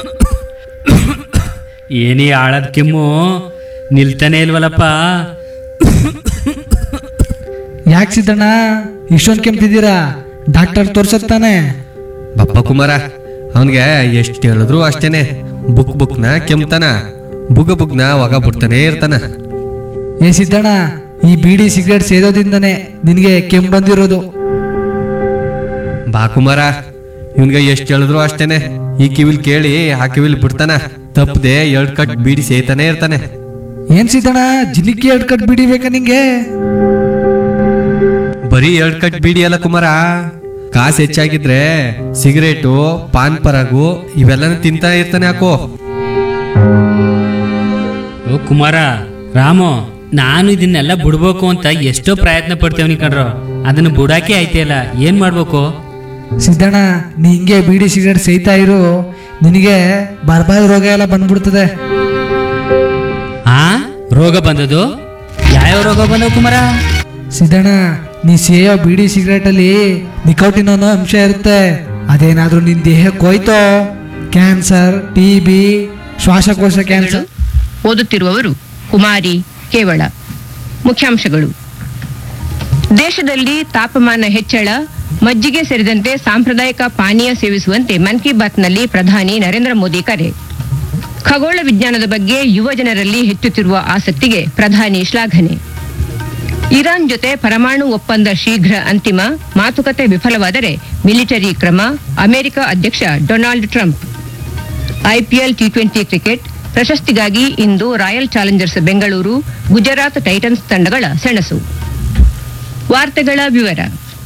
ಏನೇ ಆಳದ ಕೆಮ್ಮು ನಿಲ್ತಾನೆ ಇಲ್ವಲ್ಲಪ್ಪ ಯಾಕೆ ಸಿದ್ದಣ್ಣ ಇಷ್ಟೊಂದು ಕೆಮ್ತಿದ್ದೀರಾ ಡಾಕ್ಟರ್ ತೋರ್ಸತ್ತಾನೆ ಬಪ್ಪ ಕುಮಾರ ಅವನಿಗೆ ಎಷ್ಟು ಹೇಳಿದ್ರು ಅಷ್ಟೇನೆ ಬುಕ್ ಬುಕ್ನ ಕೆಮ್ತಾನ ಬುಗ ಬುಗ್ನ ಒಗ ಬಿಡ್ತಾನೆ ಇರ್ತಾನ ಏ ಸಿದ್ದಣ್ಣ ಈ ಬೀಡಿ ಸಿಗರೇಟ್ ಸೇದೋದಿಂದನೇ ನಿನಗೆ ಕೆಮ್ಮು ಬಂದಿರೋದು ಬಾ ಕುಮಾರ ಇವನ್ಗೆ ಎಷ್ಟು ಹೇಳಿದ್ರು ಅಷ್ಟೇನೆ ಈ ಕಿವಿಲ್ ಕೇಳಿ ಆ ಕಿವಿಲ್ ಬಿಡ್ತಾನ ತಪ್ಪದೆ ಎರಡ್ ಕಟ್ ಬೀಡಿ ಸೇತಾನೆ ಇರ್ತಾನೆ ಏನ್ ಸಿದ್ದಣ್ಣ ಜಿಲಿಕಿ ಎರಡು ಕಟ್ ಬೀಡಿ ಬೇಕಾ ನಿಂಗೆ ಬರೀ ಎರಡ್ ಕಟ್ ಬೀಡಿ ಅಲ್ಲ ಕುಮಾರ ಕಾಸು ಹೆಚ್ಚಾಗಿದ್ರೆ ಸಿಗರೇಟು ಪಾನ್ ಪರಾಗು ಇವೆಲ್ಲನೂ ತಿಂತಾ ಇರ್ತಾನೆ ಹಾಕೋ ಓ ಕುಮಾರ ರಾಮು ನಾನು ಇದನ್ನೆಲ್ಲ ಬಿಡ್ಬೇಕು ಅಂತ ಎಷ್ಟೋ ಪ್ರಯತ್ನ ಪಡ್ತೇವನಿ ಕಣ್ರು ಅದನ್ನ ಬಿಡಾಕೆ ಆಯ್ತಿಲ್ಲ ಏನ್ ಮಾಡ್ಬೇಕು ಸಿದ್ದಣ್ಣ ನೀ ಹಿಂಗೆ ಬೀಡಿ ಸಿಗರೇಟ್ ಸೇಯ್ತಾ ಇರು ನಿನಗೆ ಬರ್ಬಾದ್ ರೋಗ ಎಲ್ಲ ಬಂದ್ಬಿಡ್ತದೆ ಆ ರೋಗ ಬಂದದು ಯಾವ್ಯಾವ ರೋಗ ಬಂದವು ಕುಮಾರ ಸಿದ್ದಣ್ಣ ನೀ ಸೇಯೋ ಬೀಡಿ ಸಿಗರೇಟ್ ಅಲ್ಲಿ ನಿಕೋಟಿನ್ ಅನ್ನೋ ಅಂಶ ಇರುತ್ತೆ ಅದೇನಾದ್ರೂ ನಿನ್ ದೇಹಕ್ಕೆ ಹೋಯ್ತೋ ಕ್ಯಾನ್ಸರ್ ಟಿ ಬಿ ಶ್ವಾಸಕೋಶ ಕ್ಯಾನ್ಸರ್ ಓದುತ್ತಿರುವವರು ಕುಮಾರಿ ಕೇವಳ ಮುಖ್ಯಾಂಶಗಳು ದೇಶದಲ್ಲಿ ತಾಪಮಾನ ಹೆಚ್ಚಳ ಮಜ್ಜಿಗೆ ಸೇರಿದಂತೆ ಸಾಂಪ್ರದಾಯಿಕ ಪಾನೀಯ ಸೇವಿಸುವಂತೆ ಮನ್ ಕಿ ಬಾತ್ನಲ್ಲಿ ಪ್ರಧಾನಿ ನರೇಂದ್ರ ಮೋದಿ ಕರೆ ಖಗೋಳ ವಿಜ್ಞಾನದ ಬಗ್ಗೆ ಯುವ ಜನರಲ್ಲಿ ಹೆಚ್ಚುತ್ತಿರುವ ಆಸಕ್ತಿಗೆ ಪ್ರಧಾನಿ ಶ್ಲಾಘನೆ ಇರಾನ್ ಜೊತೆ ಪರಮಾಣು ಒಪ್ಪಂದ ಶೀಘ್ರ ಅಂತಿಮ ಮಾತುಕತೆ ವಿಫಲವಾದರೆ ಮಿಲಿಟರಿ ಕ್ರಮ ಅಮೆರಿಕ ಅಧ್ಯಕ್ಷ Donald Trump IPL T twenty cricket ಪ್ರಶಸ್ತಿಗಾಗಿ ಇಂದು royal challengers Bengaluru Gujarat titans ತಂಡಗಳ ಸೆಣಸು ವಾರ್ತೆಗಳ ವಿವರ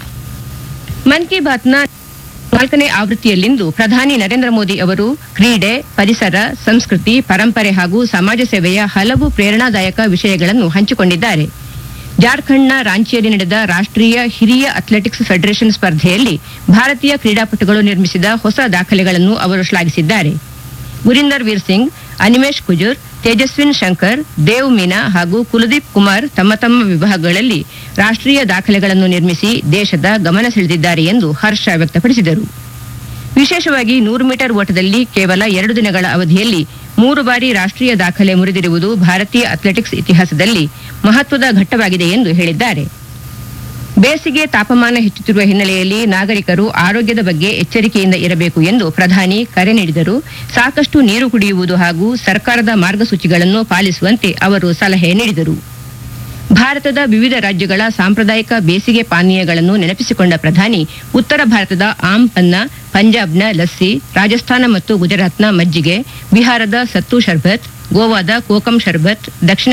ಮನ್ ಕಿ ಬಾತ್ನ ನಾಲ್ಕನೇ ಆವೃತ್ತಿಯಲ್ಲಿಂದು ಪ್ರಧಾನಿ ನರೇಂದ್ರ ಮೋದಿ ಅವರು ಕ್ರೀಡೆ ಪರಿಸರ ಸಂಸ್ಕೃತಿ ಪರಂಪರೆ ಹಾಗೂ ಸಮಾಜ ಸೇವೆಯ ಹಲವು ಪ್ರೇರಣಾದಾಯಕ ವಿಷಯಗಳನ್ನು ಹಂಚಿಕೊಂಡಿದ್ದಾರೆ ಜಾರ್ಖಂಡ್ನ ರಾಂಚಿಯಲ್ಲಿ ನಡೆದ ರಾಷ್ಟ್ರೀಯ ಹಿರಿಯ ಅಥ್ಲೆಟಿಕ್ಸ್ ಫೆಡರೇಷನ್ ಸ್ಪರ್ಧೆಯಲ್ಲಿ ಭಾರತೀಯ ಕ್ರೀಡಾಪಟುಗಳು ನಿರ್ಮಿಸಿದ ಹೊಸ ದಾಖಲೆಗಳನ್ನು ಅವರು ಶ್ಲಾಘಿಸಿದ್ದಾರೆ ಗುರಿಂದರ್ ವೀರ್ ಸಿಂಗ್ ಅನಿಮೇಶ್ ಕುಜೂರ್ ತೇಜಸ್ವಿನ್ ಶಂಕರ್ ದೇವ್ ಮೀನಾ ಹಾಗೂ ಕುಲದೀಪ್ ಕುಮಾರ್ ತಮ್ಮ ತಮ್ಮ ವಿಭಾಗಗಳಲ್ಲಿ ರಾಷ್ಟ್ರೀಯ ದಾಖಲೆಗಳನ್ನು ನಿರ್ಮಿಸಿ ದೇಶದ ಗಮನ ಸೆಳೆದಿದ್ದಾರೆ ಎಂದು ಹರ್ಷ ವ್ಯಕ್ತಪಡಿಸಿದರು ವಿಶೇಷವಾಗಿ ನೂರು ಮೀಟರ್ ಓಟದಲ್ಲಿ ಕೇವಲ ಎರಡು ದಿನಗಳ ಅವಧಿಯಲ್ಲಿ ಮೂರು ಬಾರಿ ರಾಷ್ಟ್ರೀಯ ದಾಖಲೆ ಮುರಿದಿರುವುದು ಭಾರತೀಯ ಅಥ್ಲೆಟಿಕ್ಸ್ ಇತಿಹಾಸದಲ್ಲಿ ಮಹತ್ವದ ಘಟ್ಟವಾಗಿದೆ ಎಂದು ಹೇಳಿದ್ದಾರೆ ಬೇಸಿಗೆ ತಾಪಮಾನ ಹೆಚ್ಚುತ್ತಿರುವ ಹಿನ್ನೆಲೆಯಲ್ಲಿ ನಾಗರಿಕರು ಆರೋಗ್ಯದ ಬಗ್ಗೆ ಎಚ್ಚರಿಕೆಯಿಂದ ಇರಬೇಕು ಎಂದು ಪ್ರಧಾನಿ ಕರೆ ನೀಡಿದರು ಸಾಕಷ್ಟು ನೀರು ಕುಡಿಯುವುದು ಹಾಗೂ ಸರ್ಕಾರದ ಮಾರ್ಗಸೂಚಿಗಳನ್ನು ಪಾಲಿಸುವಂತೆ ಅವರು ಸಲಹೆ ನೀಡಿದರು ಭಾರತದ ವಿವಿಧ ರಾಜ್ಯಗಳ ಸಾಂಪ್ರದಾಯಿಕ ಬೇಸಿಗೆ ಪಾನೀಯಗಳನ್ನು ನೆನಪಿಸಿಕೊಂಡ ಪ್ರಧಾನಿ ಉತ್ತರ ಭಾರತದ ಆಮ್ ಪನ್ನ ಪಂಜಾಬ್ನ ಲಸ್ಸಿ ರಾಜಸ್ಥಾನ ಮತ್ತು ಗುಜರಾತ್ನ ಮಜ್ಜಿಗೆ ಬಿಹಾರದ ಸತ್ತು ಶರ್ಬತ್ ಗೋವಾದ ಕೋಕಂ ಶರ್ಬತ್ ದಕ್ಷಿಣ